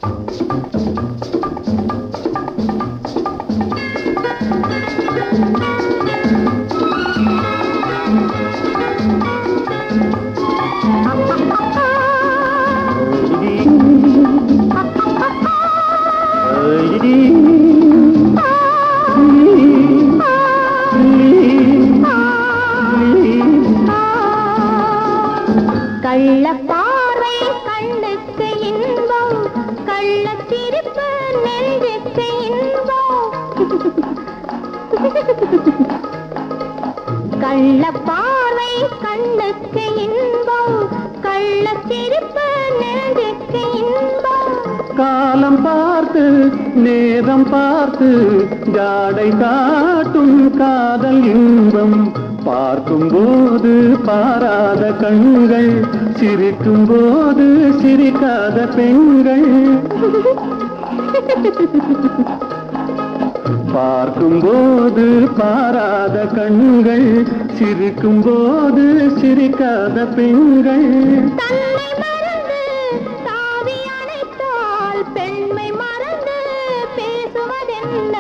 கள்ளப்பாறை கண்ணுக்கு இன்பம் கள்ளத்திருப்பு நெஞ்சுக்கு இன்பம் கள்ளப்பாறை கண்ணுக்கு இன்பம் கள்ளத்திருப்பு நெஞ்சுக்கு இன்பம் காலம் பார்த்து நேரம் பார்த்து ஜாடை காட்டும் காதல் இன்பம் பார்க்கும் போது பாராத கண்கள் சிரிக்கும் போது சிரிக்காத பெண்கள் பார்க்கும் போது பாராத கண்கள் சிரிக்கும் போது சிரிக்காத பெண்கள் தன்னை மறந்து தாவி அணைத்தால் பெண்மை மறந்து பேசுவதென்ன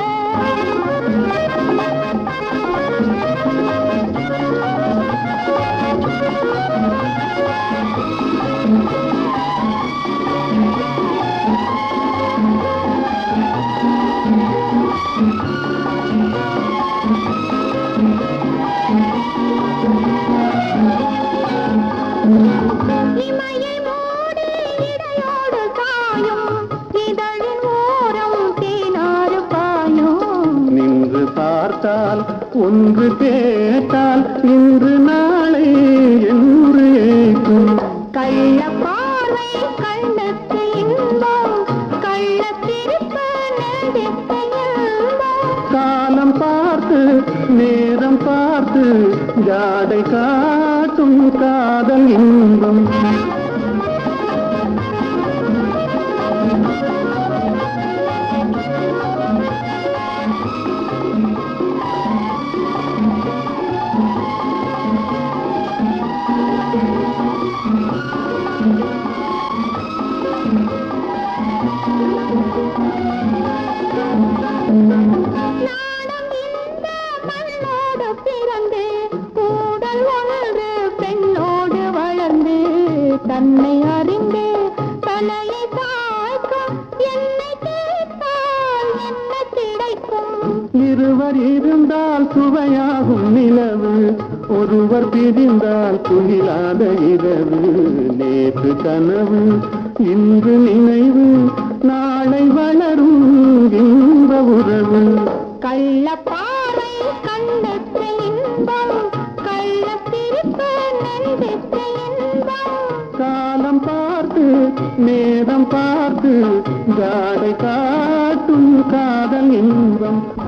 இமையை மூடி இடையோடு காயும் இதழின் ஓரம் தேனாறு பாயும் நின்று பார்த்தால் ஒன்று கேட்டால் இன்று நாளை என்று ஏக்கும் கள்ள பார்வை கண்ணுக்கு இன்பம் கள்ள திருப்பு நெஞ்சுக்கு இன்பம் காலம் பார்த்து நேரம் பார்த்து ஜாடை காட்டும் காதல் இன்பம் நாணம் இந்த மண்ணோடு பிறந்து கூடல் ஒன்று பெண்ணோடு வளர்ந்து தன்னை அறிந்து தலையை தாய்க்கும் என்னை கேட்டால் என்ன கிடைக்கும் இருவர் இருந்தால் சுவையாகும் நிலவு ஒருவர் பிரிந்தால் துயிலாத இரவு நேற்று கனவு இன்று நினைவு நாளை வளரும் இன்ப உறவு கள்ளப்பாறை கண்ணுக்கு இன்பம் கள்ள திருப்பு நெஞ்சுக்கு இன்பம் காலம் பார்த்து நேரம் பார்த்து ஜாடை காட்டும் காதல் இன்பம்